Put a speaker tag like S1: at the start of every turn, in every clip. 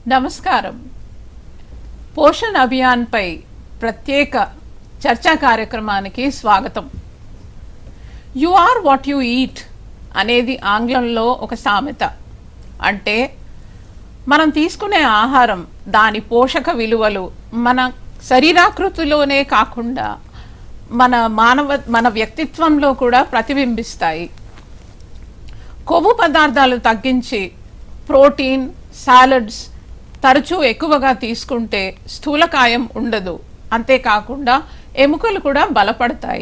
S1: నమస్కారం పోషణ్ అభియాన్పై ప్రత్యేక చర్చా కార్యక్రమానికి స్వాగతం you are what you eat అనేది ఆంగ్లంలో ఒక సామెత అంటే మనం తీసుకునే ఆహారం దాని పోషక విలువలు మన శరీరాకృతిలోనే కాకుండా మన మానవ మన వ్యక్తిత్వంలో కూడా ప్రతిబింబిస్తాయి కొవ్వు పదార్థాలు తగ్గించి ప్రోటీన్ సాలడ్స్ తరచూ ఎక్కువగా తీసుకుంటే స్థూలకాయం ఉండదు అంతేకాకుండా ఎముకలు కూడా బలపడతాయి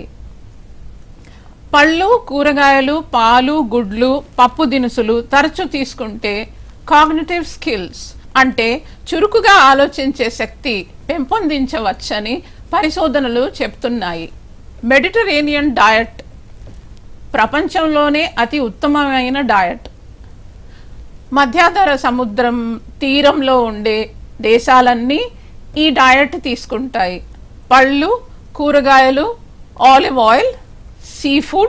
S1: పళ్ళు కూరగాయలు పాలు గుడ్లు పప్పు దినుసులు తరచూ తీసుకుంటే కాగ్నిటివ్ స్కిల్స్ అంటే చురుకుగా ఆలోచించే శక్తి పెంపొందించవచ్చని పరిశోధనలు చెప్తున్నాయి మెడిటరేనియన్ డయట్ ప్రపంచంలోనే అతి ఉత్తమమైన డయట్ మధ్యాధర సముద్రం తీరంలో ఉండే దేశాలన్నీ ఈ డయట్ తీసుకుంటాయి పళ్ళు కూరగాయలు ఆలివ్ ఆయిల్ సీ ఫుడ్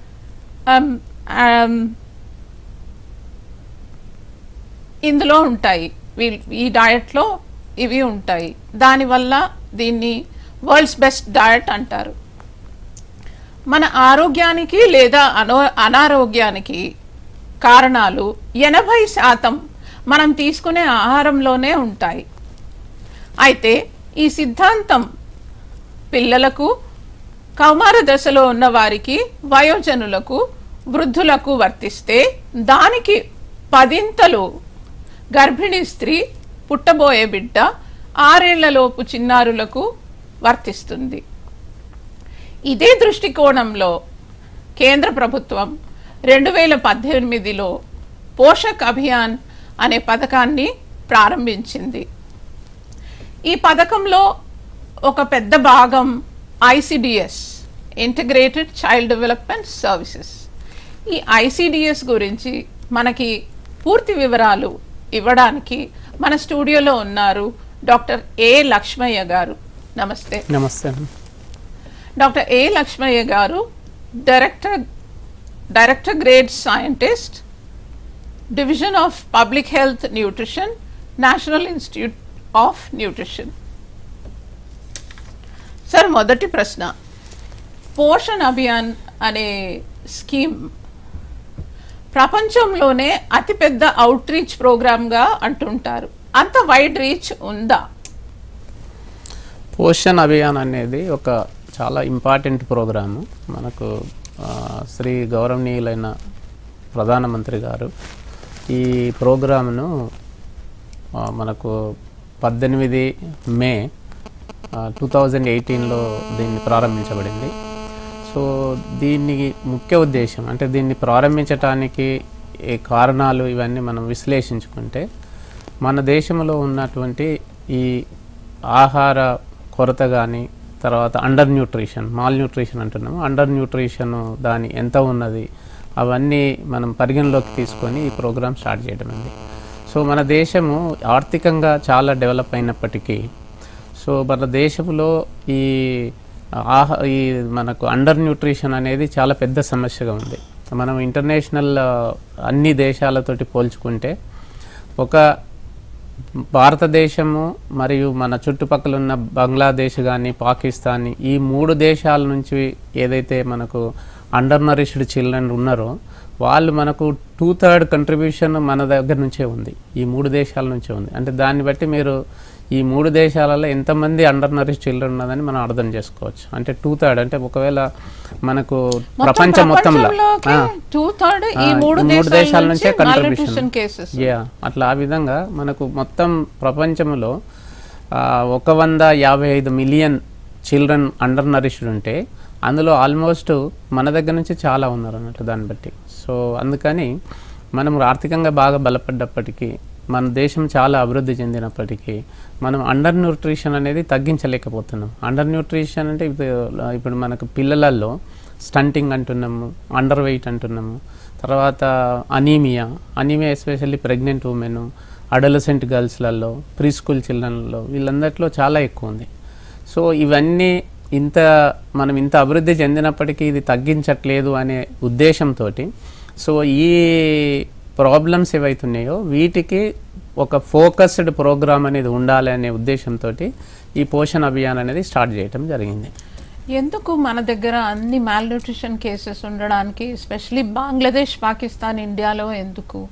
S1: ఇందులో ఉంటాయి వీ- ఈ డయట్లో ఇవి ఉంటాయి దానివల్ల దీన్ని వరల్డ్స్ బెస్ట్ డయట్ అంటారు మన ఆరోగ్యానికి లేదా అనో అనారోగ్యానికి కారణాలు ఎనభై శాతం మనం తీసుకునే ఆహారంలోనే ఉంటాయి అయితే ఈ సిద్ధాంతం పిల్లలకు కౌమార దశలో ఉన్న వారికి వయోజనులకు వృద్ధులకు వర్తిస్తే దానికి పదింతలు గర్భిణీ స్త్రీ పుట్టబోయే బిడ్డ ఆరేళ్లలోపు చిన్నారులకు వర్తిస్తుంది ఇదే దృష్టికోణంలో కేంద్ర ప్రభుత్వం రెండు వేల పద్దెనిమిదిలో పోషక్ అభియాన్ అనే పథకాన్ని ప్రారంభించింది ఈ పథకంలో ఒక పెద్ద భాగం ICDS integrated child development services ఈ ఐసిడిఎస్ గురించి మనకి పూర్తి వివరాలు ఇవ్వడానికి మన స్టూడియోలో ఉన్నారు డాక్టర్ ఏ లక్ష్మయ్య గారు నమస్తే
S2: నమస్తే అండి.
S1: డాక్టర్ ఏ లక్ష్మయ్య గారు director director grade scientist division of public health nutrition national institute of nutrition sir మొదటి ప్రశ్న పోషణ్ అభియాన్ అనే స్కీమ్ ప్రపంచంలోనే అతిపెద్ద అవుట్ రీచ్ ప్రోగ్రామ్గా అంటుంటారు అంత వైడ్ రీచ్ ఉందా
S2: పోషణ్ అభియాన్ అనేది ఒక చాలా ఇంపార్టెంట్ ప్రోగ్రాము మనకు ఆ, శ్రీ గౌరవనీయులైన ప్రధానమంత్రి గారు ఈ ప్రోగ్రామ్ను ఆ, మనకు పద్దెనిమిది మే టూ థౌజండ్ ఎయిటీన్లో దీన్ని ప్రారంభించబడింది సో దీన్ని ముఖ్య ఉద్దేశం అంటే దీన్ని ప్రారంభించటానికి ఈ కారణాలు ఇవన్నీ మనం విశ్లేషించుకుంటే మన దేశంలో ఉన్నటువంటి ఈ ఆహార కొరత కానీ తర్వాత అండర్ న్యూట్రిషన్ మాల్ న్యూట్రిషన్ అంటున్నాము అండర్ న్యూట్రిషన్ దాని ఎంత ఉన్నది అవన్నీ మనం పరిగణలోకి తీసుకొని ఈ ప్రోగ్రామ్ స్టార్ట్ చేయడం అండి సో మన దేశము ఆర్థికంగా చాలా డెవలప్ అయినప్పటికీ సో మన దేశంలో ఈ ఆహా ఈ మనకు అండర్ న్యూట్రిషన్ అనేది చాలా పెద్ద సమస్యగా ఉంది మనం ఇంటర్నేషనల్ ఆ, అన్ని దేశాలతోటి పోల్చుకుంటే ఒక భారతదేశము మరియు మన చుట్టుపక్కల ఉన్న బంగ్లాదేశ్ కానీ పాకిస్తాన్ ఈ మూడు దేశాల నుంచి ఏదైతే మనకు అండర్ నరిష్డ్ చిల్డ్రన్ ఉన్నారో వాళ్ళు మనకు టూ థర్డ్ కంట్రిబ్యూషన్ మన దగ్గర నుంచే ఉంది ఈ మూడు దేశాల నుంచే ఉంది అంటే దాన్ని బట్టి మీరు ఈ మూడు దేశాలలో ఎంతమంది అండర్ నరిష్ చిల్డ్రన్ ఉన్నదని మనం అర్థం చేసుకోవచ్చు అంటే టూ థర్డ్ అంటే ఒకవేళ మనకు ప్రపంచం మొత్తంలో ఆ,
S1: టూ థర్డ్ ఈ
S2: ఆ,
S1: మూడు
S2: ఈ మూడు దేశాల నుంచే
S1: న్యూట్రిషన్
S2: కంట్రిబ్యూషన్
S1: కేసెస్
S2: యా అట్లా ఆ విధంగా మనకు మొత్తం ప్రపంచంలో ఆ, ఒక వంద యాభై ఐదు మిలియన్ చిల్డ్రన్ అండర్ నరిష్డ్ ఉంటే అందులో ఆల్మోస్ట్ మన దగ్గర నుంచి చాలా ఉన్నారు అన్నట్టు దాన్ని బట్టి సో అందుకని మనం ఆర్థికంగా బాగా బలపడ్డప్పటికీ మన దేశం చాలా అభివృద్ధి చెందినప్పటికీ మనం అండర్ న్యూట్రిషన్ అనేది తగ్గించలేకపోతున్నాం అండర్ న్యూట్రిషన్ అంటే ఇప్పుడు ఇప్పుడు మనకు పిల్లలలో స్టంటింగ్ అంటున్నాము అండర్ వెయిట్ అంటున్నాము తర్వాత anaemia anaemia especially pregnant women adolescent గర్ల్స్లలో ప్రీ స్కూల్ చిల్డ్రన్లలో వీళ్ళందరిలో చాలా ఎక్కువ ఉంది సో ఇవన్నీ ఇంత మనం ఇంత అభివృద్ధి చెందినప్పటికీ ఇది తగ్గించట్లేదు అనే ఉద్దేశంతో సో ఈ ప్రాబ్లమ్స్ ఏవైతున్నాయో వీటికి ఒక ఫోకస్డ్ ప్రోగ్రామ్ అనేది ఉండాలి అనే ఉద్దేశంతో ఈ పోషణ అభియాన్ అనేది స్టార్ట్ చేయటం జరిగింది
S1: ఎందుకు మన దగ్గర అన్ని మాల్ న్యూట్రిషన్ కేసెస్ ఉండడానికి ఎస్పెషలీ బంగ్లాదేశ్ పాకిస్తాన్ ఇండియాలో ఎందుకు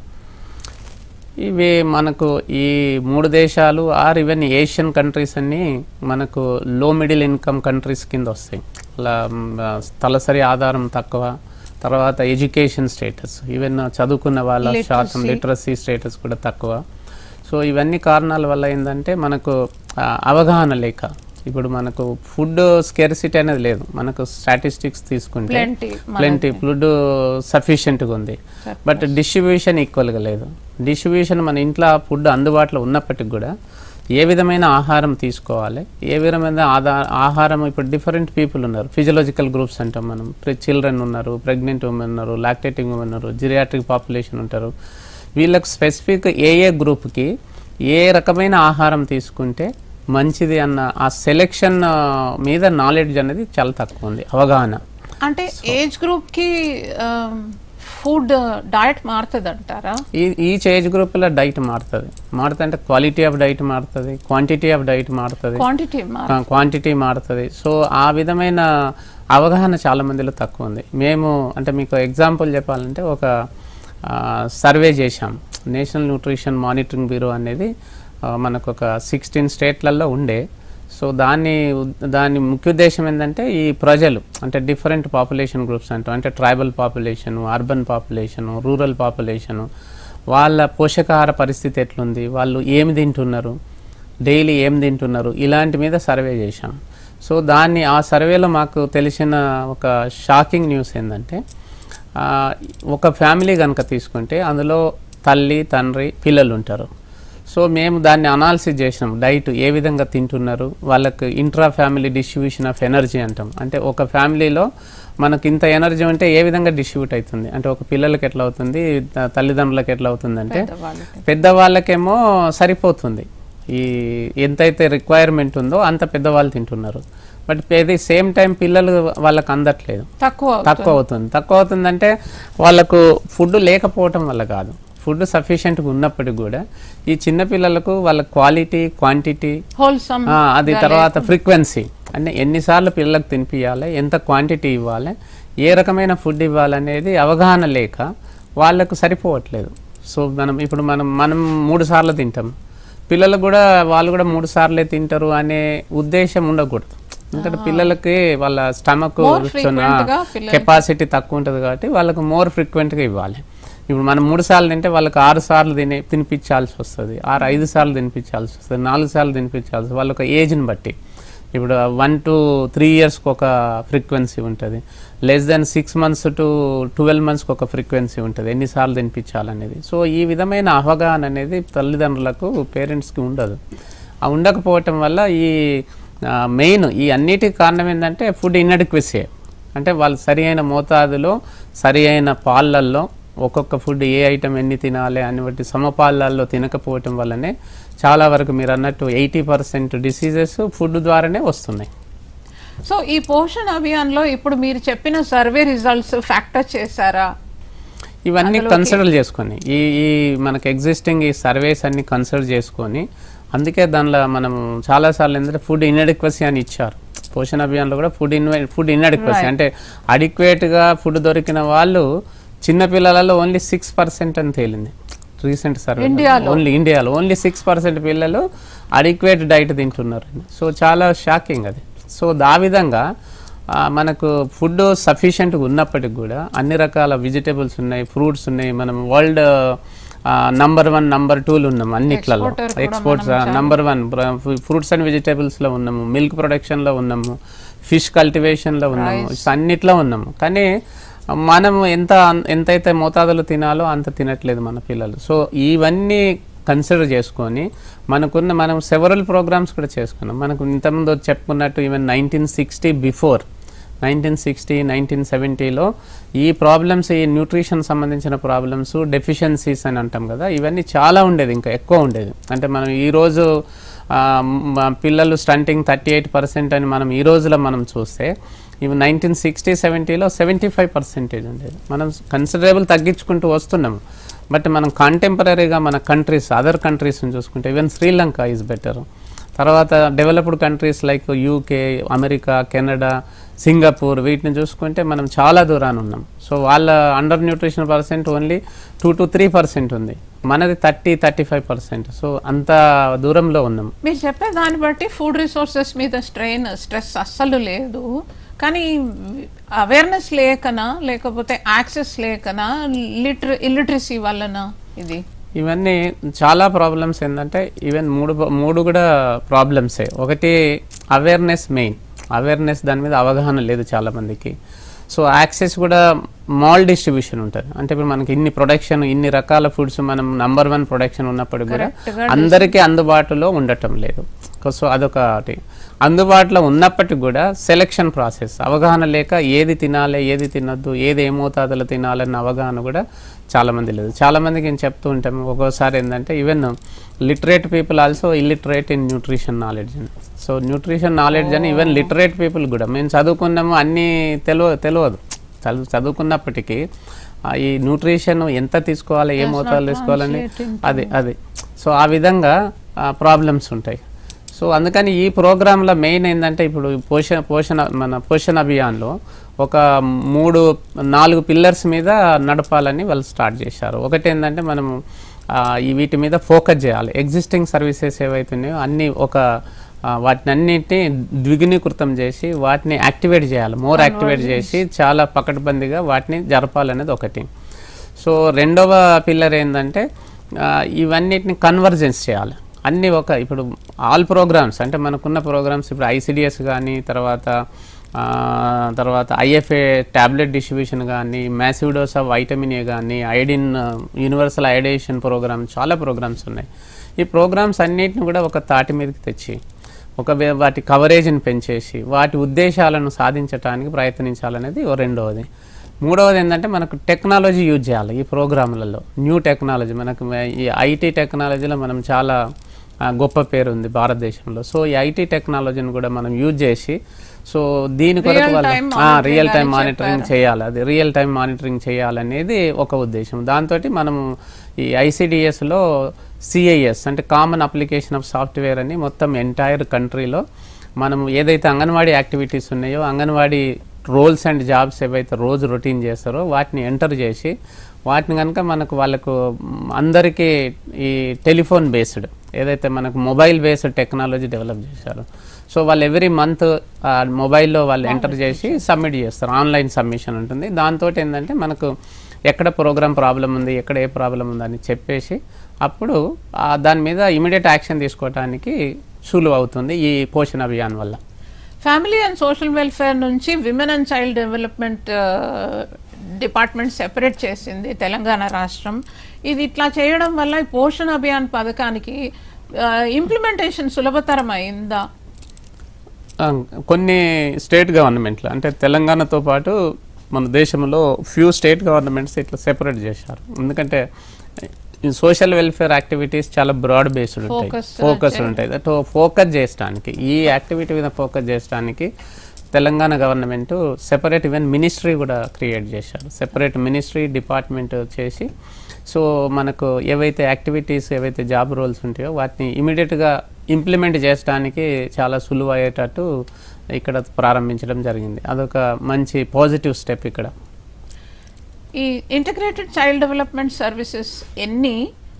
S2: ఇవి మనకు ఈ మూడు దేశాలు ఆర్ ఈవెన్ ఏషియన్ కంట్రీస్ అన్నీ మనకు లో మిడిల్ ఇన్కమ్ కంట్రీస్ కింద వస్తాయి అలా మ్, తలసరి ఆధారం తక్కువ తర్వాత ఎడ్యుకేషన్ స్టేటస్ ఈవెన్ చదువుకున్న వాళ్ళ శాతం
S1: Literacy.
S2: లిటరసీ స్టేటస్ కూడా తక్కువ సో ఇవన్నీ కారణాల వల్ల ఏంటంటే మనకు ఆ, అవగాహన లేక ఇప్పుడు మనకు ఫుడ్ స్కెర్సిటీ అనేది లేదు మనకు స్టాటిస్టిక్స్ తీసుకుంటే
S1: Plenty,
S2: ప్లెంటీ ఫుడ్ సఫిషియెంట్గా ఉంది బట్ డిస్ట్రిబ్యూషన్ ఈక్వల్గా లేదు డిస్ట్రిబ్యూషన్ మన ఇంట్లో ఫుడ్ అందుబాటులో ఉన్నప్పటికి కూడా ఏ విధమైన ఆహారం తీసుకోవాలి ఏ విధమైన ఆదా ఆహారం ఇప్పుడు డిఫరెంట్ పీపుల్ ఉన్నారు ఫిజియలాజికల్ గ్రూప్స్ అంటాం మనం చిల్డ్రన్ ఉన్నారు ప్రెగ్నెంట్ ఉమెన్ ఉన్నారు లాక్టేటింగ్ ఉమెన్ ఉన్నారు జిరియాట్రిక్ పాపులేషన్ ఉంటారు వీళ్ళకి స్పెసిఫిక్ ఏ ఏ గ్రూప్కి ఏ రకమైన ఆహారం తీసుకుంటే మంచిది అన్న ఆ సెలెక్షన్ మీద నాలెడ్జ్ అనేది చాలా తక్కువ ఉంది అవగాహన
S1: అంటే ఏజ్ గ్రూప్ కి ఫుడ్ డయట్ మారుతుంది అంటారా
S2: ఈ ఈచ్ ఏజ్ గ్రూప్లో డైట్ మారుతుంది మారుతుంది అంటే క్వాలిటీ ఆఫ్ డైట్ మారుతుంది క్వాంటిటీ ఆఫ్ డైట్ మారుతుంది
S1: క్వాంటిటీ
S2: క్వాంటిటీ మారుతుంది సో ఆ విధమైన అవగాహన చాలా మందిలో తక్కువ ఉంది మేము అంటే మీకు ఎగ్జాంపుల్ చెప్పాలంటే ఒక సర్వే చేశాం నేషనల్ న్యూట్రిషన్ మానిటరింగ్ బ్యూరో అనేది ఆ, మనకు ఒక సిక్స్టీన్ స్టేట్లలో ఉండే సో దాన్ని ఉద్- దాని ముఖ్య ఉద్దేశం ఏంటంటే ఈ ప్రజలు అంటే డిఫరెంట్ పాపులేషన్ గ్రూప్స్ అంటాం అంటే tribal population urban population rural population వాళ్ళ పోషకాహార పరిస్థితి ఎట్లుంది వాళ్ళు ఏమి తింటున్నారు డైలీ ఏం తింటున్నారు ఇలాంటి మీద సర్వే చేశాం సో దాన్ని ఆ సర్వేలో మాకు తెలిసిన ఒక షాకింగ్ న్యూస్ ఏంటంటే ఆ, ఒక ఫ్యామిలీ కనుక తీసుకుంటే అందులో తల్లి తండ్రి పిల్లలు ఉంటారు సో మేము దాన్ని అనాలిసిస్ చేసినాం డైట్ ఏ విధంగా తింటున్నారు వాళ్ళకి intra family distribution of energy అంటాం అంటే ఒక ఫ్యామిలీలో మనకి ఇంత ఎనర్జీ ఉంటే ఏ విధంగా డిస్ట్రిబ్యూట్ అవుతుంది అంటే ఒక పిల్లలకి ఎట్లా అవుతుంది త- తల్లిదండ్రులకు ఎట్లా అవుతుంది అంటే
S1: పెద్దవాళ్ళకి
S2: పెద్దవాళ్ళకేమో సరిపోతుంది ఈ ఎంతైతే రిక్వైర్మెంట్ ఉందో అంత పెద్దవాళ్ళు తింటున్నారు బట్ ఇది సేమ్ టైం పిల్లలు వాళ్ళకి అందట్లేదు
S1: తక్కువ
S2: తక్కువ అవుతుంది తక్కువ అవుతుందంటే వాళ్ళకు ఫుడ్ లేకపోవటం వల్ల కాదు ఫుడ్ సఫిషియెంట్గా ఉన్నప్పటికి కూడా ఈ చిన్న పిల్లలకు వాళ్ళ క్వాలిటీ క్వాంటిటీ
S1: హోల్సమ్
S2: అది తర్వాత ఫ్రీక్వెన్సీ అంటే ఎన్నిసార్లు పిల్లలకు తినిపించాలి ఎంత క్వాంటిటీ ఇవ్వాలి ఏ రకమైన ఫుడ్ ఇవ్వాలనేది అవగాహన లేక వాళ్ళకు సరిపోవట్లేదు సో మనం ఇప్పుడు మనం మనం మూడు సార్లు తింటాం పిల్లలు కూడా వాళ్ళు కూడా మూడు సార్లే తింటారు అనే ఉద్దేశం ఉండకూడదు ఎందుకంటే పిల్లలకి వాళ్ళ స్టమక్
S1: More frequent గా పిల్లలకి-
S2: కెపాసిటీ తక్కువ ఉంటుంది కాబట్టి వాళ్ళకు మోర్ ఫ్రీక్వెంట్గా ఇవ్వాలి ఇప్పుడు మనం మూడు సార్లు తింటే వాళ్ళకి ఆరు సార్లు తినే తినిపించాల్సి వస్తుంది ఆరు ఐదు సార్లు తినిపించాల్సి వస్తుంది నాలుగు సార్లు తినిపించాల్సి వస్తుంది వాళ్ళ ఒక ఏజ్ని బట్టి ఇప్పుడు వన్ టు త్రీ ఇయర్స్కి ఒక ఫ్రీక్వెన్సీ ఉంటుంది less than six months to twelve మంత్స్కి ఒక ఫ్రీక్వెన్సీ ఉంటుంది ఎన్నిసార్లు తినిపించాలనేది సో ఈ విధమైన అవగాహన అనేది తల్లిదండ్రులకు పేరెంట్స్కి ఉండదు ఆ ఉండకపోవటం వల్ల ఈ మెయిన్ ఈ అన్నిటికి కారణం ఏంటంటే ఫుడ్ ఇన్అడిక్వెసీ అంటే వాళ్ళు సరి అయిన మోతాదులో సరి అయిన పాలల్లో ఒక్కొక్క ఫుడ్ ఏ ఐటమ్ ఎన్ని తినాలి అని బట్టి సమపాలల్లో తినకపోవటం వల్లనే చాలా వరకు మీరు అన్నట్టు ఎయిటీ పర్సెంట్ డిసీజెస్ ఫుడ్ ద్వారానే వస్తున్నాయి
S1: సో ఈ పోషణ్ అభియాన్ లో ఇప్పుడు మీరు చెప్పిన సర్వే రిజల్ట్స్ ఫ్యాక్టర్ చేశారా
S2: ఇవన్నీ కన్సిడర్ చేసుకొని ఈ ఈ మనకు ఎగ్జిస్టింగ్ ఈ సర్వేస్ అన్ని కన్సిడర్ చేసుకొని అందుకే దానిలో మనం చాలాసార్లు ఏంటంటే ఫుడ్ ఇన్అడిక్వసీ అని ఇచ్చారు పోషణ అభియాన్లో కూడా ఫుడ్ ఇన్ ఫుడ్ ఇన్అడిక్వసీ అంటే అడిక్వేట్గా ఫుడ్ దొరికిన వాళ్ళు చిన్న పిల్లలలో ఓన్లీ సిక్స్ పర్సెంట్ అని తేలింది రీసెంట్ సర్వే
S1: ఇండియాలో?
S2: ఓన్లీ ఇండియాలో ఓన్లీ సిక్స్ పర్సెంట్ పిల్లలు అడిక్వేట్ డైట్ తింటున్నారు సో చాలా షాకింగ్ అది సో ఆ విధంగా ఆ, మనకు ఫుడ్ సఫిషియెంట్గా ఉన్నప్పటికి కూడా అన్ని రకాల వెజిటేబుల్స్ ఉన్నాయి ఫ్రూట్స్ ఉన్నాయి మనం వరల్డ్ నంబర్ వన్ నంబర్ టూలు ఉన్నాము అన్నిట్లలో
S1: Exporter కూడా
S2: ఎక్స్పోర్ట్స్
S1: మనం చాలా-
S2: నంబర్ వన్ ఫ్రూట్స్ అండ్ వెజిటేబుల్స్లో ఉన్నాము మిల్క్ ప్రొడక్షన్లో ఉన్నాము ఫిష్ కల్టివేషన్లో ఉన్నాము అన్నిట్లో ఉన్నాము కానీ మనం ఎంత ఎంతైతే మోతాదులో తినాలో అంత తినట్లేదు మన పిల్లలు సో ఇవన్నీ కన్సిడర్ చేసుకొని మనకున్న మనం సెవరల్ ప్రోగ్రామ్స్ కూడా చేసుకున్నాం మనకు ఇంతకుముందు చెప్పుకున్నట్టు even nineteen sixty before nineteen sixty nineteen సెవెంటీలో ఈ ప్రాబ్లమ్స్ ఈ న్యూట్రిషన్ సంబంధించిన ప్రాబ్లమ్స్ డెఫిషియన్సీస్ అని అంటాం కదా ఇవన్నీ చాలా ఉండేది ఇంకా ఎక్కువ ఉండేది అంటే మనం ఈరోజు పిల్లలు స్టంటింగ్ థర్టీ ఎయిట్ పర్సెంట్ అని మనం ఈ రోజులో మనం చూస్తే ఇవి నైన్టీన్ సిక్స్టీ సెవెంటీలో సెవెంటీ ఫైవ్ పర్సెంటేజ్ ఉండేది మనం కన్సిడరబుల్ తగ్గించుకుంటూ వస్తున్నాము బట్ మనం కాంటెంపరీగా మన కంట్రీస్ అదర్ కంట్రీస్ని చూసుకుంటే ఈవెన్ శ్రీలంక ఈజ్ బెటర్ తర్వాత developed countries like UK America Canada Singapore వీటిని చూసుకుంటే మనం చాలా దూరాన ఉన్నాం సో వాళ్ళ undernutrition percent only two to three percent ఉంది మనది thirty thirty five percent so అంత దూరంలో ఉన్నాం
S1: మీరు చెప్పే దాన్ని బట్టి ఫుడ్ రిసోర్సెస్ మీద స్ట్రెయిన్ స్ట్రెస్ అస్సలు లేదు కానీ అవేర్నెస్ లేకనా లేకపోతే యాక్సెస్ లేకనా లిటర ఇల్లిటరసీ వల్లనా ఇది
S2: ఇవన్నీ చాలా ప్రాబ్లమ్స్ ఏంటంటే ఈవెన్ మూడు మూడు కూడా ప్రాబ్లమ్సే ఒకటి అవేర్నెస్ మెయిన్ అవేర్నెస్ దాని మీద అవగాహన లేదు చాలా మందికి సో యాక్సెస్ కూడా మాల్ డిస్ట్రిబ్యూషన్ ఉంటుంది అంటే ఇప్పుడు మనకి ఇన్ని ప్రొడక్షన్ ఇన్ని రకాల ఫుడ్స్ మనం నంబర్ వన్ ప్రొడక్షన్ ఉన్నప్పటికీ కూడా
S1: Correct గా
S2: అందరికీ అందుబాటులో ఉండటం లేదు సో అదొకటి అందుబాటులో ఉన్నప్పటికీ కూడా సెలెక్షన్ ప్రాసెస్ అవగాహన లేక ఏది తినాలి ఏది తినొద్దు ఏది ఏ మోతాదులో తినాలన్న అవగాహన కూడా చాలా మంది లేదు చాలా మందికి నేను చెప్తూ ఉంటాము ఒక్కోసారి ఏంటంటే even literate people also illiterate in nutrition knowledge అని సో న్యూట్రిషన్ నాలెడ్జ్ అని ఈవెన్ లిటరేట్ పీపుల్ కూడా మేము చదువుకున్నాము అన్నీ తెలియ తెలియదు చదువు చదువుకున్నప్పటికీ ఆ, ఈ న్యూట్రిషన్ ఎంత తీసుకోవాలి ఏ
S1: Does not
S2: మోతాదులో తీసుకోవాలని
S1: translate into-
S2: అది అది సో ఆ విధంగా ప్రాబ్లమ్స్ ఉంటాయి సో అందుకని ఈ ప్రోగ్రాంలో మెయిన్ ఏంటంటే ఇప్పుడు పోషణ పోషణ మన పోషణ అభియాన్లో ఒక మూడు నాలుగు పిల్లర్స్ మీద నడపాలని వాళ్ళు స్టార్ట్ చేశారు ఒకటి ఏంటంటే మనము ఆ, ఈ వీటి మీద ఫోకస్ చేయాలి ఎగ్జిస్టింగ్ సర్వీసెస్ ఏవైతున్నాయో అన్నీ ఒక ఆ, వాటిని అన్నిటిని ద్విగుణీకృతం చేసి వాటిని యాక్టివేట్ చేయాలి మోర్ యాక్టివేట్ చేసి చాలా పకడ్బందీగా వాటిని జరపాలనేది ఒకటి సో రెండవ పిల్లర్ ఏంటంటే ఆ, ఇవన్నిటిని కన్వర్జెన్స్ చేయాలి అన్నీ ఒక ఇప్పుడు ఆల్ ప్రోగ్రామ్స్ అంటే మనకున్న ప్రోగ్రామ్స్ ఇప్పుడు ఐసిడిఎస్ కానీ తర్వాత ఆ, తర్వాత ఐఎఫ్ఏ ట్యాబ్లెట్ డిస్ట్రిబ్యూషన్ కానీ massive dose of vitamin A కానీ ఐడిన్ యూనివర్సల్ ఐడేషన్ ప్రోగ్రామ్ చాలా ప్రోగ్రామ్స్ ఉన్నాయి ఈ ప్రోగ్రామ్స్ అన్నిటిని కూడా ఒక తాటి మీదకి తెచ్చి ఒక వే- వాటి కవరేజ్ని పెంచేసి వాటి ఉద్దేశాలను సాధించడానికి ప్రయత్నించాలనేది ఓ రెండవది మూడవది ఏంటంటే మనకు టెక్నాలజీ యూజ్ చేయాలి ఈ ప్రోగ్రాములలో న్యూ టెక్నాలజీ మనకు మే- ఈ ఐటీ టెక్నాలజీలో మనం చాలా ఆ, గొప్ప పేరు ఉంది భారతదేశంలో సో ఈ ఐటీ టెక్నాలజీని కూడా మనం యూజ్ చేసి సో దీని కొరకు
S1: Real
S2: వాళ్ళు
S1: time
S2: రియల్ టైం
S1: monitoring అని
S2: మానిటరింగ్ చేయాలి అది రియల్ టైం మానిటరింగ్ చేయాలనేది ఒక ఉద్దేశం దాంతో మనము ఈ ఐసిడిఎస్లో సిఐఎస్ అంటే కామన్ అప్లికేషన్ ఆఫ్ సాఫ్ట్వేర్ అని మొత్తం ఎంటైర్ కంట్రీలో మనం ఏదైతే అంగన్వాడీ యాక్టివిటీస్ ఉన్నాయో అంగన్వాడీ రోల్స్ అండ్ జాబ్స్ ఏవైతే రోజు రొటీన్ చేస్తారో వాటిని ఎంటర్ చేసి వాటిని కనుక మనకు వాళ్ళకు మ్, అందరికీ ఈ టెలిఫోన్ బేస్డ్ ఏదైతే మనకు మొబైల్ బేస్డ్ టెక్నాలజీ డెవలప్ చేశారో సో వాళ్ళు ఎవ్రీ మంత్ మొబైల్లో వాళ్ళు ఎంటర్ చేసి సబ్మిట్ చేస్తారు ఆన్లైన్ సబ్మిషన్ ఉంటుంది దాంతో ఏంటంటే మనకు ఎక్కడ ప్రోగ్రామ్ ప్రాబ్లం ఉంది ఎక్కడ ఏ ప్రాబ్లం ఉంది అని చెప్పేసి అప్పుడు ఆ దాని మీద ఇమీడియట్ యాక్షన్ తీసుకోవడానికి సులువు అవుతుంది ఈ పోషణ అభియాన్ వల్ల
S1: ఫ్యామిలీ అండ్ సోషల్ వెల్ఫేర్ నుంచి women and child development department separate చేసింది తెలంగాణ రాష్ట్రం ఇది ఇట్లా చేయడం వల్ల ఈ పోషణ అభియాన్ పథకానికి ఇంప్లిమెంటేషన్ సులభతరం అయిందా
S2: ఆ, కొన్ని స్టేట్ గవర్నమెంట్లు అంటే తెలంగాణతో పాటు మన దేశంలో ఫ్యూ స్టేట్ గవర్నమెంట్స్ ఇట్లా సెపరేట్ చేశారు ఎందుకంటే ఈ సోషల్ వెల్ఫేర్ యాక్టివిటీస్ చాలా బ్రాడ్ బేస్డ్ ఉంటాయి
S1: Focus
S2: ఫోకస్ ఉంటాయి దట్ ఫోకస్ చేయడానికి ఈ యాక్టివిటీ మీద ఫోకస్ చేయడానికి Telangana government separate even ministry కూడా క్రియేట్ చేశారు సెపరేట్ మినిస్ట్రీ డిపార్ట్మెంట్ చేసి సో మనకు ఏవైతే యాక్టివిటీస్ ఏవైతే జాబ్ రోల్స్ ఉంటాయో వాటిని ఇమీడియట్గా ఇంప్లిమెంట్ చేయడానికి చాలా సులువు అయ్యేటట్టు ఇక్కడ ప్రారంభించడం జరిగింది అదొక మంచి పాజిటివ్ స్టెప్ ఇక్కడ
S1: ఈ ఇంటిగ్రేటెడ్ చైల్డ్ డెవలప్మెంట్ సర్వీసెస్ ఎన్ని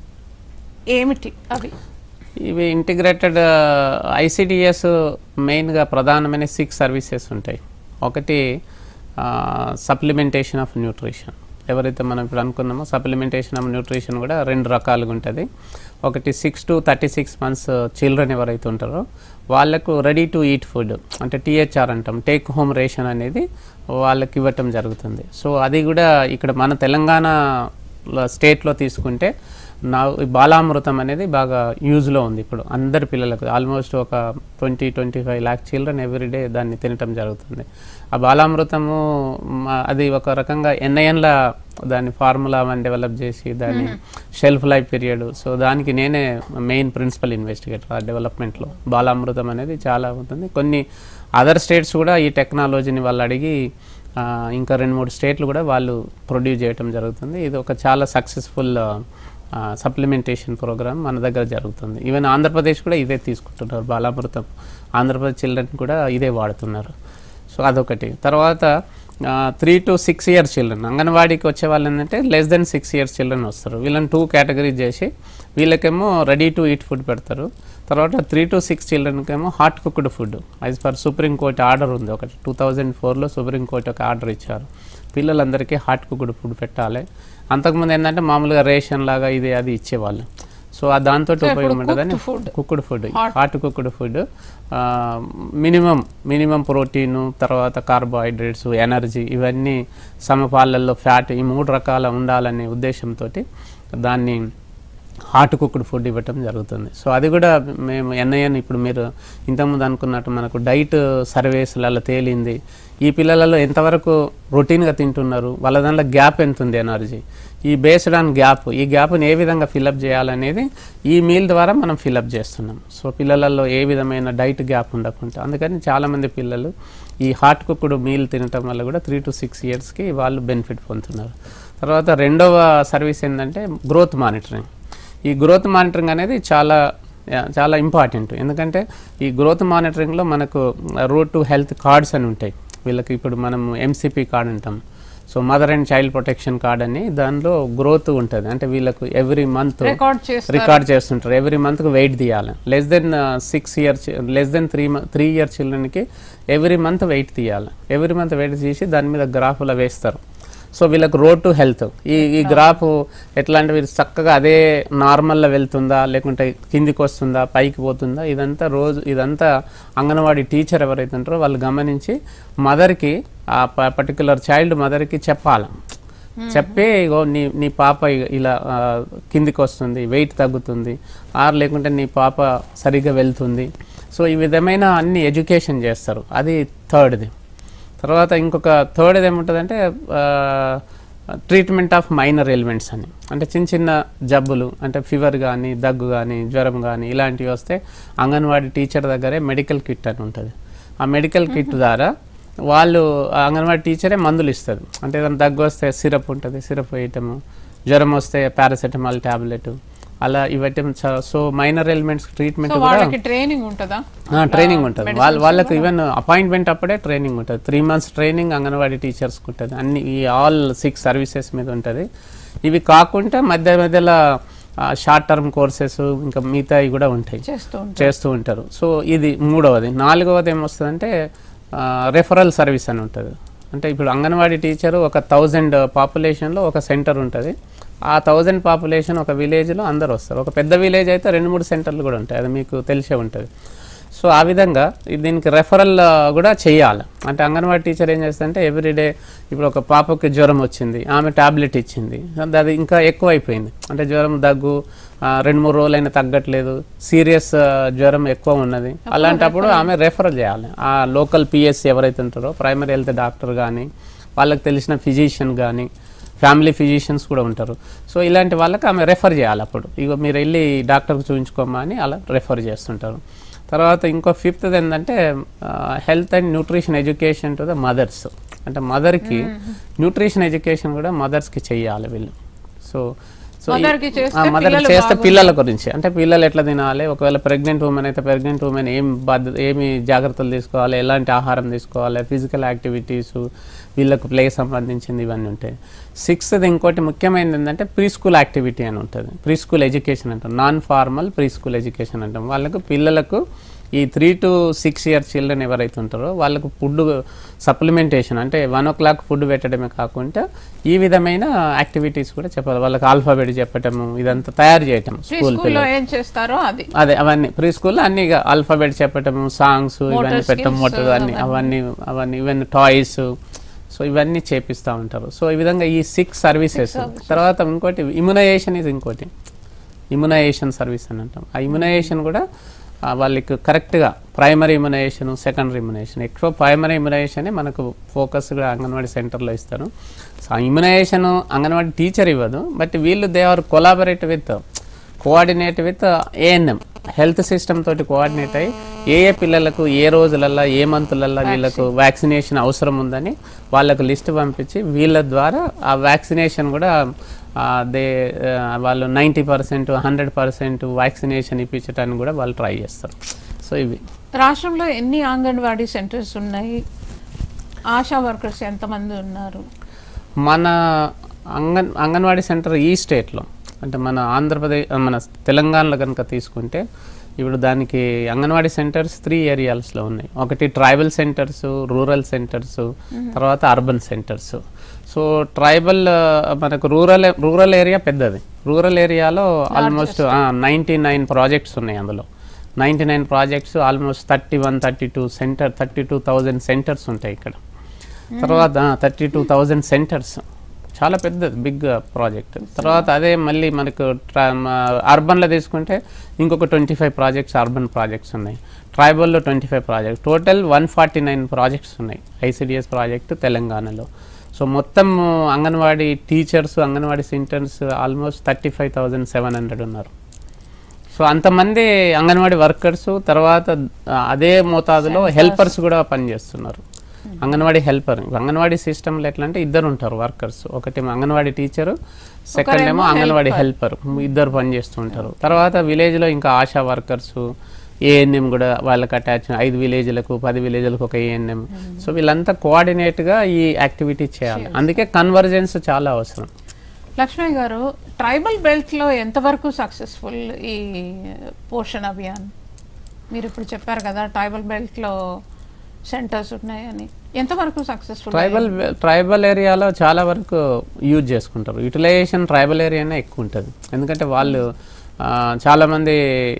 S1: ఏమిటి అవి
S2: ఇవి ఇంటిగ్రేటెడ్ ఐసిడిఎస్ మెయిన్గా ప్రధానమైన సిక్స్ సర్వీసెస్ ఉంటాయి ఒకటి సప్లిమెంటేషన్ ఆఫ్ న్యూట్రిషన్ ఎవరైతే మనం ఇప్పుడు అనుకున్నామో సప్లిమెంటేషన్ ఆఫ్ న్యూట్రిషన్ కూడా రెండు రకాలుగా ఉంటుంది ఒకటి six to thirty six months children ఎవరైతే ఉంటారో వాళ్ళకు రెడీ టు ఈట్ ఫుడ్ అంటే టీహెచ్ఆర్ అంటాం టేక్ హోమ్ రేషన్ అనేది వాళ్ళకి ఇవ్వటం జరుగుతుంది సో అది కూడా ఇక్కడ మన తెలంగాణ స్టేట్లో తీసుకుంటే నా ఈ బాలామృతం అనేది బాగా యూజ్లో ఉంది ఇప్పుడు అందరి పిల్లలకు ఆల్మోస్ట్ ఒక twenty twenty five lakh children everyday దాన్ని తినటం జరుగుతుంది ఆ బాలామృతము మా- అది ఒక రకంగా ఎన్ఐఎన్ల దాని ఫార్ములా అని డెవలప్ చేసి దాని షెల్ఫ్ లైఫ్ పీరియడ్ సో దానికి నేనే మెయిన్ ప్రిన్సిపల్ ఇన్వెస్టిగేటర్ ఆ డెవలప్మెంట్లో బాలామృతం అనేది చాలా ఉంటుంది కొన్ని అదర్ స్టేట్స్ కూడా ఈ టెక్నాలజీని వాళ్ళు అడిగి ఆ, ఇంకా రెండు మూడు స్టేట్లు కూడా వాళ్ళు ప్రొడ్యూస్ చేయడం జరుగుతుంది ఇది ఒక చాలా సక్సెస్ఫుల్ సప్లిమెంటేషన్ ప్రోగ్రామ్ మన దగ్గర జరుగుతుంది ఈవెన్ ఆంధ్రప్రదేశ్ కూడా ఇదే తీసుకుంటున్నారు బాలామృతం ఆంధ్రప్రదేశ్ చిల్డ్రన్ కూడా ఇదే వాడుతున్నారు సో అదొకటి తర్వాత three to six years children అంగన్వాడీకి వచ్చే వాళ్ళు ఏంటంటే less than six years children వస్తారు వీళ్ళని టూ కేటగిరీ చేసి వీళ్ళకేమో రెడీ టు ఈట్ ఫుడ్ పెడతారు తర్వాత త్రీ టు సిక్స్ చిల్డ్రన్కి ఏమో hot cooked food as per supreme court order ఉంది ఒకటి టూ థౌజండ్ ఫోర్లో సుప్రీంకోర్టు ఒక ఆర్డర్ ఇచ్చారు పిల్లలందరికీ హాట్ కుక్డ్ ఫుడ్ పెట్టాలి అంతకుముందు ఏంటంటే మామూలుగా రేషన్ లాగా ఇది అది ఇచ్చేవాళ్ళు సో ఆ దాంతో
S1: ఇప్పుడు
S2: ఉపయోగం ఉంటుందని
S1: cooked food.
S2: Cooked food
S1: Hot.
S2: Hot cooked food minimum minimum protein తర్వాత కార్బోహైడ్రేట్స్ ఎనర్జీ ఇవన్నీ సమపాలల్లో ఫ్యాట్ ఈ మూడు రకాల ఉండాలనే ఉద్దేశంతో దాన్ని హాట్ కుక్డ్ ఫుడ్ ఇవ్వటం జరుగుతుంది సో అది కూడా మేము ఎన్ఐఎన్ ఇప్పుడు మీరు ఇంతకుముందు అనుకున్నట్టు మనకు డైట్ సర్వేస్లలో తేలింది ఈ పిల్లలలో ఎంతవరకు రొటీన్గా తింటున్నారు వాళ్ళ దాంట్లో గ్యాప్ ఎంత ఉంది ఎనర్జీ ఈ బేస్డ్ ఆన్ గ్యాప్ ఈ గ్యాప్ని ఏ విధంగా ఫిలప్ చేయాలనేది ఈ మీల్ ద్వారా మనం ఫిలప్ చేస్తున్నాం సో పిల్లలలో ఏ విధమైన డైట్ గ్యాప్ ఉండకుండా అందుకని చాలామంది పిల్లలు ఈ హాట్ కుక్డ్ మీల్ తినటం వల్ల కూడా త్రీ టు సిక్స్ ఇయర్స్కి వాళ్ళు బెనిఫిట్ పొందుతున్నారు తర్వాత రెండవ సర్వీస్ ఏంటంటే గ్రోత్ మానిటరింగ్ ఈ గ్రోత్ మానిటరింగ్ అనేది చాలా యా, చాలా ఇంపార్టెంట్ ఎందుకంటే ఈ గ్రోత్ మానిటరింగ్లో మనకు రోడ్ టు హెల్త్ కార్డ్స్ అని ఉంటాయి వీళ్ళకి ఇప్పుడు మనం ఎంసీపీ కార్డ్ అంటాం so mother and child protection card అని దానిలో గ్రోత్ ఉంటుంది అంటే వీళ్ళకు ఎవ్రీ మంత్
S1: రికార్డ్ చేస్తారు
S2: రికార్డ్ చేస్తుంటారు ఎవ్రీ మంత్కి వెయిట్ తీయాలి less than six years less than three three year చిల్డ్రన్కి ఎవ్రీ మంత్ వెయిట్ తీయాలి ఎవ్రీ మంత్ వెయిట్ తీసి దాని మీద గ్రాఫ్లో వేస్తారు సో వీళ్ళకి రోడ్ టు హెల్త్ ఈ ఈ గ్రాఫ్ ఎట్లా అంటే వీళ్ళు చక్కగా అదే నార్మల్లో వెళ్తుందా లేకుంటే కిందికి వస్తుందా పైకి పోతుందా ఇదంతా రోజు ఇదంతా అంగన్వాడీ టీచర్ ఎవరైతే ఉంటారో వాళ్ళు గమనించి మదర్కి ఆ పర్టికులర్ చైల్డ్ మదర్కి చెప్పాలి చెప్పే ఇగో నీ నీ పాప ఇగ- ఇలా ఆ, కిందికి వస్తుంది వెయిట్ తగ్గుతుంది ఆర్ లేకుంటే నీ పాప సరిగ్గా వెళ్తుంది సో ఈ విధమైన అన్ని ఎడ్యుకేషన్ చేస్తారు అది థర్డ్ది తర్వాత ఇంకొక థర్డ్ ఏముంటుందంటే ట్రీట్మెంట్ ఆఫ్ మైనర్ ఎలిమెంట్స్ అని అంటే చిన్న చిన్న జబ్బులు అంటే ఫీవర్ కానీ దగ్గు కానీ జ్వరం కానీ ఇలాంటివి వస్తే అంగన్వాడీ టీచర్ దగ్గరే మెడికల్ కిట్ అని ఉంటుంది ఆ మెడికల్ కిట్ ద్వారా వాళ్ళు ఆ అంగన్వాడీ టీచరే మందులు ఇస్తుంది అంటే ఏదైనా దగ్గు వస్తే సిరప్ ఉంటుంది సిరప్ వేయటము జ్వరం వస్తే పారాసెటమాల్ ట్యాబ్లెట్ అలా ఇవ్వటం చ- so minor elements treatment
S1: so
S2: కూడా
S1: వాళ్ళకి ట్రైనింగ్ ఉంటుందా
S2: ట్రైనింగ్ ఉంటుంది వాళ్ళ వాళ్ళకి ఈవెన్ అపాయింట్మెంట్ అప్పుడే ట్రైనింగ్ ఉంటుంది త్రీ మంత్స్ ట్రైనింగ్ అంగన్వాడీ టీచర్స్కి ఉంటుంది అన్ని ఈ ఆల్ సిక్స్ సర్వీసెస్ మీద ఉంటుంది ఇవి కాకుండా మధ్య మధ్యలో షార్ట్ టర్మ్ కోర్సెస్ ఇంకా మిగతావి కూడా ఉంటాయి
S1: చేస్తూ ఉంటారు
S2: చేస్తూ ఉంటారు సో ఇది మూడవది నాలుగవది ఏమొస్తుందంటే రెఫరల్ సర్వీస్ అని ఉంటుంది అంటే ఇప్పుడు అంగన్వాడీ టీచర్ ఒక థౌజండ్ పాపులేషన్లో ఒక సెంటర్ ఉంటుంది ఆ థౌజండ్ పాపులేషన్ ఒక విలేజ్లో అందరు వస్తారు ఒక పెద్ద విలేజ్ అయితే రెండు మూడు సెంటర్లు కూడా ఉంటాయి అది మీకు తెలిసే ఉంటుంది సో ఆ విధంగా ఇది దీనికి రెఫరల్ కూడా చేయాలి అంటే అంగన్వాడీ టీచర్ ఏం చేస్తుందంటే ఎవ్రీడే ఇప్పుడు ఒక పాపకి జ్వరం వచ్చింది ఆమె టాబ్లెట్ ఇచ్చింది అది ఇంకా ఎక్కువ అయిపోయింది అంటే జ్వరం దగ్గు ఆ, రెండు మూడు రోజులైనా తగ్గట్లేదు సీరియస్ జ్వరం ఎక్కువ ఉన్నది అలాంటప్పుడు ఆమె రెఫర్ చేయాలి ఆ లోకల్ పిఎస్సి ఎవరైతే ఉంటారో ప్రైమరీ హెల్త్ డాక్టర్ కానీ వాళ్ళకి తెలిసిన ఫిజిషియన్ కానీ ఫ్యామిలీ ఫిజిషియన్స్ కూడా ఉంటారు సో ఇలాంటి వాళ్ళకి ఆమె రెఫర్ చేయాలి అప్పుడు ఇగో మీరు వెళ్ళి డాక్టర్కి చూపించుకోమా అని అలా రెఫర్ చేస్తుంటారు తర్వాత ఇంకో ఫిఫ్త్ ఏంటంటే health and nutrition education to the mothers అంటే మదర్కి న్యూట్రిషన్ ఎడ్యుకేషన్ కూడా మదర్స్కి చెయ్యాలి వీళ్ళు సో సో
S1: Mother కి చేస్తే
S2: మదర్
S1: పిల్లలు
S2: చేస్తే
S1: బాగుంటారు.
S2: పిల్లల గురించి అంటే పిల్లలు ఎట్లా తినాలి ఒకవేళ ప్రెగ్నెంట్ ఉమెన్ అయితే ప్రెగ్నెంట్ ఉమెన్ ఏం బాధ్యత ఏమి జాగ్రత్తలు తీసుకోవాలి ఎలాంటి ఆహారం తీసుకోవాలి ఫిజికల్ యాక్టివిటీస్ వీళ్ళకు ప్లే సంబంధించింది ఇవన్నీ ఉంటాయి సిక్స్త్ ఇంకోటి ముఖ్యమైనది ఏంటంటే ప్రీ స్కూల్ యాక్టివిటీ అని ఉంటుంది ప్రీ స్కూల్ ఎడ్యుకేషన్ అంటాం non formal pre school education అంటాం వాళ్ళకు పిల్లలకు ఈ three to six years children ఎవరైతే ఉంటారో వాళ్ళకు ఫుడ్ సప్లిమెంటేషన్ అంటే వన్ ఓ క్లాక్ ఫుడ్ పెట్టడమే కాకుండా ఈ విధమైన యాక్టివిటీస్ కూడా చెప్పాలి వాళ్ళకి ఆల్ఫాబెట్ చెప్పటము ఇదంతా తయారు చేయటం
S1: ప్రీ
S2: స్కూల్
S1: స్కూల్లో ఏం చేస్తారో అది
S2: అదే అవన్నీ ప్రీ స్కూల్లో అన్ని ఇక ఆల్ఫాబెట్ చెప్పటము సాంగ్స్ ఇవన్నీ
S1: Motor
S2: పెట్టడం
S1: skills,
S2: మోటార్ అన్ని అవన్నీ అవన్నీ ఈవెన్ టాయ్స్ సో ఇవన్నీ చేపిస్తూ ఉంటారు సో ఈ విధంగా ఈ సిక్స్ సర్వీసెస్ తర్వాత ఇంకోటి ఇమ్యునైజేషన్ ఇది ఇంకోటి ఇమ్యునైజేషన్ సర్వీస్ అని అంటాం ఆ ఇమ్యునైజేషన్ కూడా ఆ, వాళ్ళకి కరెక్ట్గా ప్రైమరీ ఇమ్యునైజేషన్ సెకండరీ ఇమ్యునైజేషన్ ఎక్కువ ప్రైమరీ ఇమ్యునైజేషన్ మనకు ఫోకస్ కూడా అంగన్వాడీ సెంటర్లో ఇస్తారు సో ఆ ఇమ్యునైజేషన్ అంగన్వాడీ టీచర్ ఇవ్వదు బట్ వీళ్ళు they are collaborate with coordinate with ANM health system తోటి కోఆర్డినేట్ అయ్యి ఏ ఏ పిల్లలకు ఏ రోజులల్లో ఏ మంతులల్లో వీళ్ళకు వ్యాక్సినేషన్ అవసరం ఉందని వాళ్ళకు లిస్ట్ పంపించి వీళ్ళ ద్వారా ఆ వ్యాక్సినేషన్ కూడా దే వాళ్ళు ninety percent hundred percent vaccination ఇప్పించడానికి కూడా వాళ్ళు ట్రై చేస్తారు సో ఇవి
S1: రాష్ట్రంలో ఎన్ని అంగన్వాడీ సెంటర్స్ ఉన్నాయి ఆశా వర్కర్స్ ఎంతమంది ఉన్నారు
S2: మన అంగన్ అంగన్వాడీ సెంటర్ ఈ స్టేట్లో అంటే మన ఆంధ్రప్రదేశ్ మన తెలంగాణలో కనుక తీసుకుంటే ఇప్పుడు దానికి అంగన్వాడీ సెంటర్స్ త్రీ ఏరియాస్లో ఉన్నాయి ఒకటి ట్రైబల్ సెంటర్స్ రూరల్ సెంటర్స్ తర్వాత అర్బన్ సెంటర్స్ సో ట్రైబల్ మనకు రూరల్ రూరల్ ఏరియా పెద్దది రూరల్ ఏరియాలో ఆల్మోస్ట్ నైంటీ నైన్ ప్రాజెక్ట్స్ ఉన్నాయి అందులో ninety nine projects almost thirty one thirty two centre thirty two thousand centres ఉంటాయి ఇక్కడ తర్వాత థర్టీ టూ థౌజండ్ సెంటర్స్ చాలా పెద్దది బిగ్ ప్రాజెక్ట్ తర్వాత అదే మళ్ళీ మనకు అర్బన్లో తీసుకుంటే ఇంకొక twenty five projects urban projects ఉన్నాయి ట్రైబల్లో twenty five projects total one forty nine projects ఉన్నాయి ఐసిడిఎస్ ప్రాజెక్ట్ తెలంగాణలో సో మొత్తం anganwadi teachers anganwadi centres almost thirty five thousand seven hundred ఉన్నారు సో అంతమంది అంగన్వాడీ వర్కర్స్ తర్వాత ఆ, అదే మోతాదులో హెల్పర్స్ కూడా పనిచేస్తున్నారు అంగన్వాడీ హెల్పర్ అంగన్వాడీ సిస్టంలో ఎట్లా అంటే ఇద్దరు ఉంటారు వర్కర్స్ ఒకటి అంగన్వాడీ టీచరు సెకండ్ ఏమో అంగన్వాడీ హెల్పర్ ఇద్దరు పనిచేస్తుంటారు తర్వాత విలేజ్లో ఇంకా ఆశా వర్కర్స్ ఏఎన్ఎం కూడా వాళ్ళకి అటాచ్ ఐదు విలేజ్లకు పది విలేజ్లకు ఒక ఏఎన్ఎం సో వీళ్ళంతా కోఆర్డినేట్గా ఈ యాక్టివిటీ చేయాలి అందుకే కన్వర్జెన్స్ చాలా అవసరం
S1: లక్ష్మణ్ గారు ట్రైబల్ బెల్ట్లో ఎంతవరకు సక్సెస్ఫుల్ ఈ పోషణ్ అభియాన్ మీరు ఇప్పుడు చెప్పారు కదా ట్రైబల్ బెల్ట్లో సెంటర్స్ ఉన్నాయని ఎంతవరకు సక్సెస్ఫుల్
S2: ట్రైబల్ ట్రైబల్ ఏరియాలో చాలా వరకు యూజ్ చేసుకుంటారు యూటిలైజేషన్ ట్రైబల్ ఏరియానే ఎక్కువ ఉంటుంది ఎందుకంటే వాళ్ళు ఆ, చాలామంది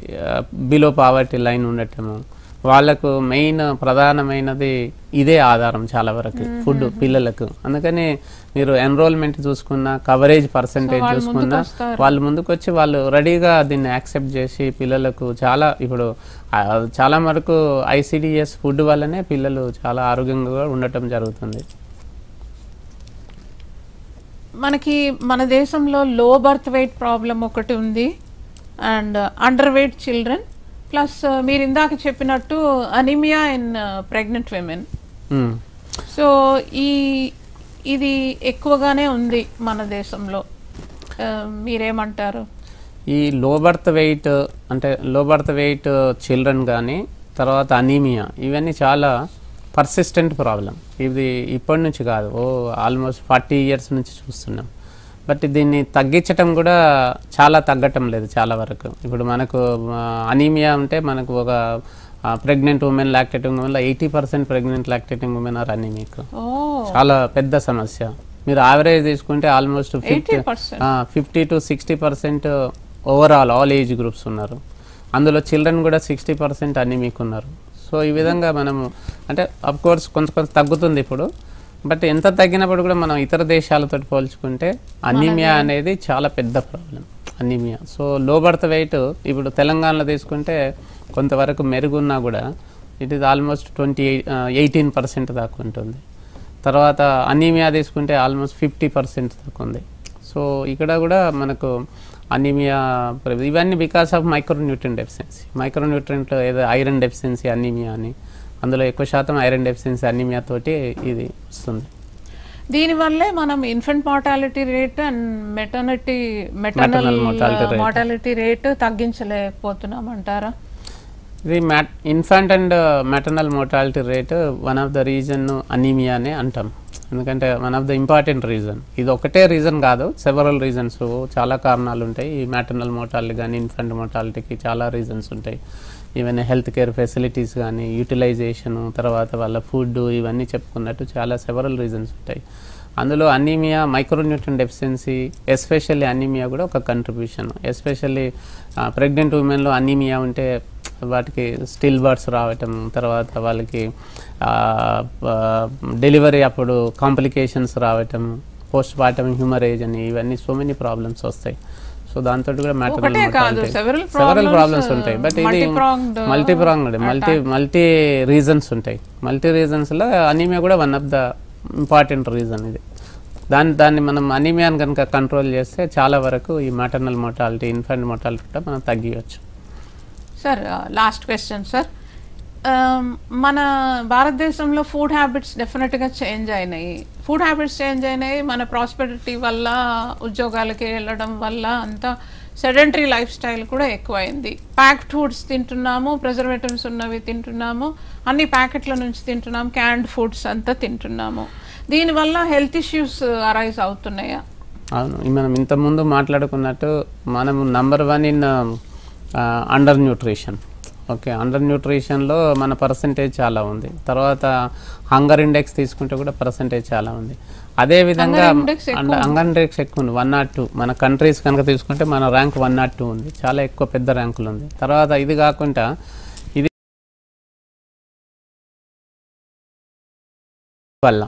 S2: బిలో పావర్టీ లైన్ ఉండటము వాళ్ళకు మెయిన్ ప్రధానమైనది ఇదే ఆధారం చాలా వరకు ఫుడ్ పిల్లలకు అందుకని మీరు ఎన్రోల్మెంట్ చూసుకున్నా కవరేజ్ పర్సంటేజ్
S1: వాళ్ళు
S2: చూసుకున్నా
S1: ముందుకొస్తారు.
S2: వాళ్ళు ముందుకు వచ్చి వాళ్ళు రెడీగా దీన్ని యాక్సెప్ట్ చేసి పిల్లలకు చాలా ఇప్పుడు ఆ, చాలా వరకు ఐసిడిఎస్ ఫుడ్ వల్లనే పిల్లలు చాలా ఆరోగ్యంగా ఉండటం జరుగుతుంది
S1: మనకి మన దేశంలో లో బర్త్ వెయిట్ ప్రాబ్లం ఒకటి ఉంది and under weight children plus మీరు ఇందాక చెప్పినట్టు anaemia in pregnant women
S2: hmm.
S1: So ఈ ఇది ఎక్కువగానే ఉంది మన దేశంలో ఆ, మీరేమంటారు
S2: ఈ లో బర్త్ వెయిట్ అంటే లో బర్త్ వెయిట్ చిల్డ్రన్ కానీ తర్వాత అనీమియా ఇవన్నీ చాలా పర్సిస్టెంట్ ప్రాబ్లం ఇది ఇప్పటి నుంచి కాదు ఓ ఆల్మోస్ట్ ఫార్టీ ఇయర్స్ నుంచి చూస్తున్నాం బట్ దీన్ని తగ్గించటం కూడా చాలా తగ్గటం లేదు చాలా వరకు ఇప్పుడు మనకు అనీమియా అంటే మనకు ఒక ప్రెగ్నెంట్ ఉమెన్ లాక్టేటింగ్ ఉమెన్లో eighty percent pregnant lactating women are anaemic
S1: ఓ
S2: చాలా పెద్ద సమస్య మీరు యావరేజ్ తీసుకుంటే almost
S1: eighty
S2: fifty
S1: percent
S2: fifty to sixty percent overall all age groups ఉన్నారు అందులో చిల్డ్రన్ కూడా సిక్స్టీ పర్సెంట్ అన్ని మీకు ఉన్నారు సో ఈ విధంగా మనము అంటే అఫ్ కోర్స్ కొంచెం కొంచెం తగ్గుతుంది ఇప్పుడు బట్ ఎంత తగ్గినప్పుడు కూడా మనం ఇతర దేశాలతో పోల్చుకుంటే అనీమియా అనేది చాలా పెద్ద problem anaemia so low birth weight ఇప్పుడు తెలంగాణలో తీసుకుంటే కొంతవరకు మెరుగున్నా కూడా it is almost twenty eighteen percent దాకా ఉంటుంది తర్వాత అనీమియా తీసుకుంటే ఆల్మోస్ట్ ఫిఫ్టీ పర్సెంట్ దాకా ఉంది సో ఇక్కడ కూడా మనకు అనీమియా ఇవన్నీ బికాస్ ఆఫ్ మైక్రోన్యూట్రియం డెఫిషియన్సీ మైక్రోన్యూట్రియంట్లో ఏదో ఐరన్ డెఫిషియన్సీ అనీమియా అని అందులో ఎక్కువ శాతం ఐరన్ డెఫిషియన్సీ అనీమియా తోటి ఇది వస్తుంది
S1: దీనివల్లే మనం infant mortality rate and maternity maternal
S2: Maternal mortality rate.
S1: Mortality rate తగ్గించలేకపోతున్నాం అంటారా
S2: ఇది మ్యాట్ infant and maternal mortality rate one of the reason అనీమియానే అంటాం ఎందుకంటే one of the important reason ఇది ఒకటే రీజన్ కాదు సెవరల్ రీజన్స్ చాలా కారణాలు ఉంటాయి ఈ మ్యాటర్నల్ మోర్టాలిటీ కానీ ఇన్ఫాంట్ మోర్టాలిటీకి చాలా రీజన్స్ ఉంటాయి ఈవెన్ హెల్త్ కేర్ ఫెసిలిటీస్ కానీ యూటిలైజేషన్ తర్వాత వాళ్ళ ఫుడ్ ఇవన్నీ చెప్పుకున్నట్టు చాలా సెవరల్ రీజన్స్ ఉంటాయి అందులో anaemia micronutrient deficiency especially anaemia కూడా ఒక కంట్రిబ్యూషన్ ఎస్పెషల్లీ ప్రెగ్నెంట్ ఉమెన్లో అనీమియా ఉంటే వాటికి స్టిల్ బర్డ్స్ రావటం తర్వాత వాళ్ళకి డెలివరీ అప్పుడు కాంప్లికేషన్స్ రావటం పోస్ట్ పార్టమ్ హ్యూమరేజ్ అని ఇవన్నీ సో మెనీ ప్రాబ్లమ్స్ వస్తాయి సో దాంతో కూడా
S1: ఒకటే కాదు, several
S2: సెవరల్
S1: problems,
S2: ప్రాబ్లమ్స్ ఉంటాయి బట్ ఇది
S1: multi-pronged,
S2: multi pronged multi multi reasons ఉంటాయి మల్టీ రీజన్స్లో అనీమియా కూడా one of the important reason ఇది దాన్ని దాన్ని మనం అనీమియాని కనుక కంట్రోల్ చేస్తే చాలా వరకు ఈ మాటర్నల్ మోటాలిటీ ఇన్ఫెంట్ మోటాలిటీ కూడా మనం తగ్గియచ్చు
S1: సార్ లాస్ట్ క్వశ్చన్ సార్ మన భారతదేశంలో ఫుడ్ హ్యాబిట్స్ డెఫినెట్గా చేంజ్ అయినాయి ఫుడ్ హ్యాబిట్స్ చేంజ్ అయినాయి మన ప్రాస్పెరిటీ వల్ల ఉద్యోగాలకి వెళ్ళడం వల్ల అంతా సెడెంటరీ లైఫ్ స్టైల్ కూడా ఎక్కువైంది ప్యాక్డ్ ఫుడ్స్ తింటున్నాము ప్రిజర్వేటివ్స్ ఉన్నవి తింటున్నాము అన్ని ప్యాకెట్ల నుంచి తింటున్నాము క్యాండ్ ఫుడ్స్ అంతా తింటున్నాము దీనివల్ల హెల్త్ ఇష్యూస్ అరైజ్ అవుతున్నాయా
S2: అవును ఈ మనం ఇంతకుముందు మాట్లాడుకున్నట్టు మనము number one in under nutrition okay under న్యూట్రిషన్లో మన పర్సంటేజ్ చాలా ఉంది తర్వాత హంగర్ ఇండెక్స్ తీసుకుంటే కూడా పర్సంటేజ్ చాలా ఉంది అదే విధంగా
S1: Hunger index ఎక్కువ
S2: హంగర్ ఇండెక్స్ ఎక్కువ ఉంది వన్ నాట్ టూ మన కంట్రీస్ కనుక తీసుకుంటే మన ర్యాంక్ వన్ నాట్ టూ ఉంది చాలా ఎక్కువ పెద్ద ర్యాంకులు ఉంది తర్వాత ఇది కాకుండా ఇది వల్ల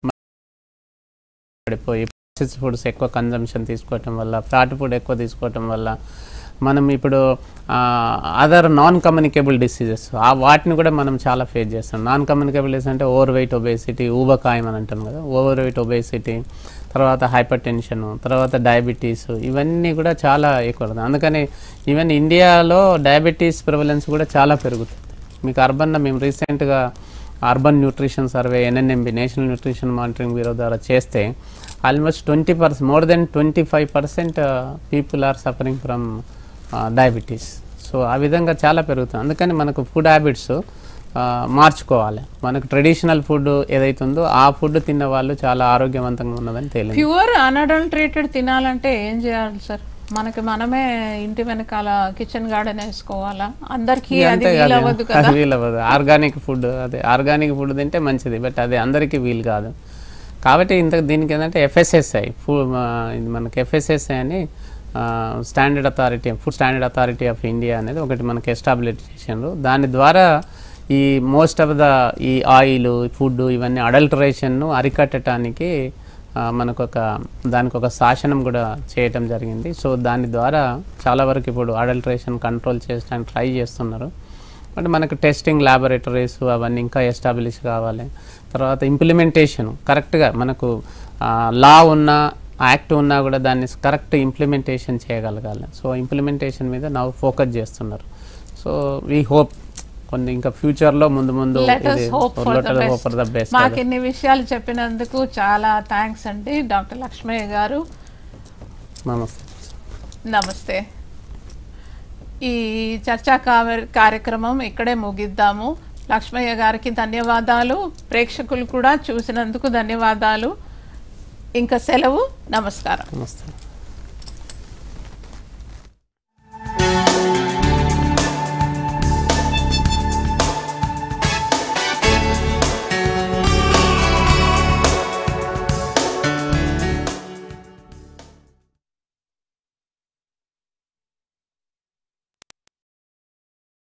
S2: పడిపోయి ప్రాసెస్ ఫుడ్స్ ఎక్కువ కన్జంప్షన్ తీసుకోవటం వల్ల ఫ్యాట్ ఫుడ్ ఎక్కువ తీసుకోవటం వల్ల మనం ఇప్పుడు అదర్ నాన్ కమ్యూనికేబుల్ డిసీజెస్ ఆ వాటిని కూడా మనం చాలా ఫేస్ చేస్తాం నాన్ కమ్యూనికేబుల్ డిసీజ్ అంటే ఓవర్ వెయిట్ ఒబేసిటీ ఊబకాయం అని అంటాం కదా ఓవర్ వెయిట్ ఒబేసిటీ తర్వాత హైపర్ టెన్షన్ తర్వాత డయాబెటీస్ ఇవన్నీ కూడా చాలా ఎక్కువ అవుతుంది. అందుకని ఈవెన్ ఇండియాలో డయాబెటీస్ ప్రివలెన్స్ కూడా చాలా పెరుగుతుంది మీకు అర్బన్ మేము రీసెంట్గా urban nutrition survey NNMB national nutrition monitoring bureau ద్వారా చేస్తే almost twenty percent more than twenty five percent people are suffering from diabetes so ఆ విధంగా చాలా పెరుగుతుంది అందుకని మనకు ఫుడ్ హ్యాబిట్స్ మార్చుకోవాలి మనకు ట్రెడిషనల్ ఫుడ్ ఏదైతుందో ఆ ఫుడ్ తిన్న వాళ్ళు చాలా ఆరోగ్యవంతంగా ఉన్నదని తేలింది
S1: ప్యూర్ అన్అడల్టరేటెడ్ తినాలంటే ఏం చేయాలి సార్ మనకి మనమే ఇంటి వెనకాల కిచెన్ గార్డెన్ వేసుకోవాలా అందరికీ అది
S2: అంతే
S1: వీలు
S2: కాదు
S1: అవ్వదు కదా
S2: అది వీలు అవ్వదు ఆర్గానిక్ ఫుడ్ అదే ఆర్గానిక్ ఫుడ్ తింటే మంచిది బట్ అది అందరికీ వీలు కాదు కాబట్టి ఇంత దీనికి ఏంటంటే ఎఫ్ఎస్ఎస్ఐ ఫుడ్ ఇది మనకి ఎఫ్ఎస్ఎస్ఐ అని standard authority food standard authority of India అనేది ఒకటి మనకి ఎస్టాబ్లిష్ చేసిండ్రు దాని ద్వారా ఈ మోస్ట్ ఆఫ్ ద ఈ ఆయిల్ ఫుడ్ ఇవన్నీ అడల్టరేషన్ను అరికట్టడానికి ఆ, మనకు ఒక దానికి ఒక శాసనం కూడా చేయటం జరిగింది సో దాని ద్వారా చాలా వరకు ఇప్పుడు అడల్టరేషన్ కంట్రోల్ చేయడానికి ట్రై చేస్తున్నారు బట్ మనకు టెస్టింగ్ ల్యాబొరేటరీస్ అవన్నీ ఇంకా ఎస్టాబ్లిష్ కావాలి తర్వాత ఇంప్లిమెంటేషన్ కరెక్ట్గా మనకు లా ఉన్న యాక్ట్ ఉన్నా కూడా దాన్ని కరెక్ట్ ఇంప్లిమెంటేషన్ చేయగలగాలి సో ఇంప్లిమెంటేషన్ మీద నా ఫోకస్ చేస్తున్నారు సో వీ హోప్ కొన్ని ఇంకా ఫ్యూచర్లో ముందు ముందు
S1: let us hope for the best.
S2: For the best
S1: మాకు ఇన్ని విషయాలు చెప్పినందుకు చాలా థ్యాంక్స్ అండి డాక్టర్ లక్ష్మయ్య గారు
S2: నమస్తే
S1: నమస్తే ఈ చర్చా కావ- కార్యక్రమం ఇక్కడే ముగిద్దాము లక్ష్మయ్య గారికి ధన్యవాదాలు ప్రేక్షకులు కూడా చూసినందుకు ధన్యవాదాలు ఇంకా సెలవు నమస్కారం
S2: నమస్తే